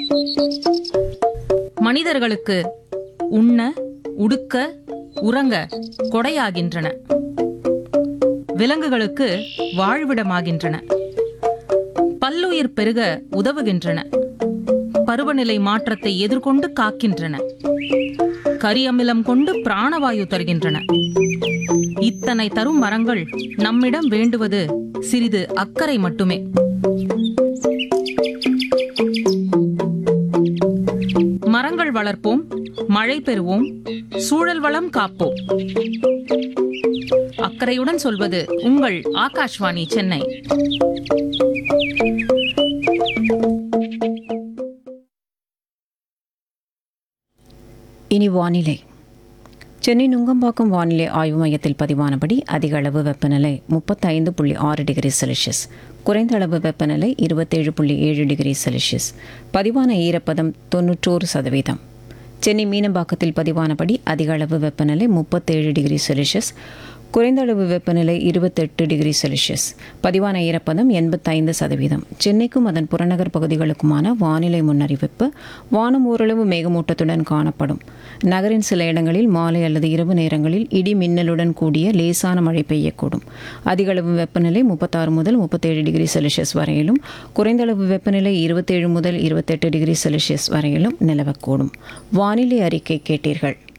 மனிதர்களுக்கு உண்ண உடுக்க உறங்க கொடையாகின்றன விலங்குகளுக்கு வாழ்விடமாகின்றன பல்லுயிர் பெருக உதவுகின்றன பருவநிலை மாற்றத்தை எதிர்கொண்டு காக்கின்றன கரியமிலம் கொண்டு பிராணவாயு தருகின்றன இத்தனை தரும் மரங்கள் நம்மிடம் வேண்டுவது சிறிது அக்கறை மட்டுமே மரங்கள் வளர்ப்போம் மழை பெறுவோம் சூழல் வளம் காப்போம் அக்கறையுடன் சொல்வது உங்கள் ஆகாஷ்வாணி சென்னை இனி வானிலை சென்னை நுங்கம்பாக்கம் வானிலை ஆய்வு மையத்தில் பதிவானபடி அதிக அளவு வெப்பநிலை முப்பத்தைந்து புள்ளி ஆறு டிகிரி செல்சியஸ் குறைந்த அளவு வெப்பநிலை இருபத்தேழு புள்ளி ஏழு டிகிரி செல்சியஸ் பதிவான ஈரப்பதம் தொன்னூற்றோரு சதவீதம் சென்னை மீனம்பாக்கத்தில் பதிவானபடி அதிக அளவு வெப்பநிலை முப்பத்தேழு டிகிரி செல்சியஸ் குறைந்த அளவு வெப்பநிலை இருபத்தெட்டு டிகிரி செல்சியஸ் பதிவான ஈரப்பதம் எண்பத்தைந்து சதவீதம் சென்னைக்கும் அதன் புறநகர் பகுதிகளுக்குமான வானிலை முன்னறிவிப்பு வானம் ஓரளவு மேகமூட்டத்துடன் காணப்படும் நகரின் சில இடங்களில் மாலை அல்லது இரவு நேரங்களில் இடி மின்னலுடன் கூடிய லேசான மழை பெய்யக்கூடும் அதிக அளவு வெப்பநிலை முப்பத்தாறு முதல் முப்பத்தேழு டிகிரி செல்சியஸ் வரையிலும் குறைந்த அளவு வெப்பநிலை இருபத்தேழு முதல் இருபத்தெட்டு டிகிரி செல்சியஸ் வரையிலும் நிலவக்கூடும் வானிலை அறிக்கை கேட்டீர்கள்